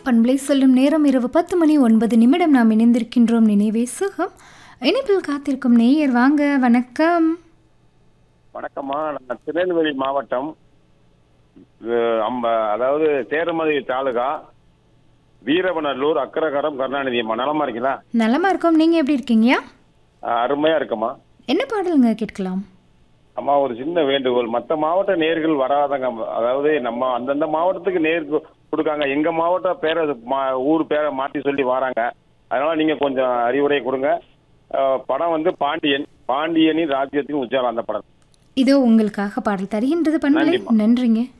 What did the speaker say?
பண்பலை சொல்லும் நேரம் இரவு பத்து மணி ஒன்பது நிமிடம் நாம் இணைந்திருக்கின்றோம் நினைவே சுகம் இணைப்பில் காத்திருக்கும் நேயர் வாங்க வணக்கம் வணக்கம்மா நான் திருநெல்வேலி மாவட்டம் அஹ் அம்ப அதாவது தேரமதி தாலுகா வீரவநல்லூர் அக்கரகரம் கருணாநிதி அம்மா நலமா இருக்கீங்களா நலமா இருக்கோம் நீங்க எப்படி இருக்கீங்கயா அஹ் அருமையா இருக்குமா என்ன பாடலுங்க கேட்கலாம் அம்மா ஒரு சின்ன வேண்டுகோள் மற்ற மாவட்ட நேர்கள் வராதங்க அதாவது நம்ம அந்தந்த மாவட்டத்துக்கு நேர் கு- கொடுக்காங்க எங்க மாவட்ட பேரை மா- ஊர் பேரை மாற்றி சொல்லி வராங்க அதனால நீங்க கொஞ்சம் அறிவுரை கொடுங்க அஹ் படம் வந்து பாண்டியன் பாண்டியனின் ராஜ்யத்தின் உச்சாலம் அந்த படம் இதோ உங்களுக்காக பாடல் தருகின்றது பண்பலை நன்றிம்மா. நன்றிங்க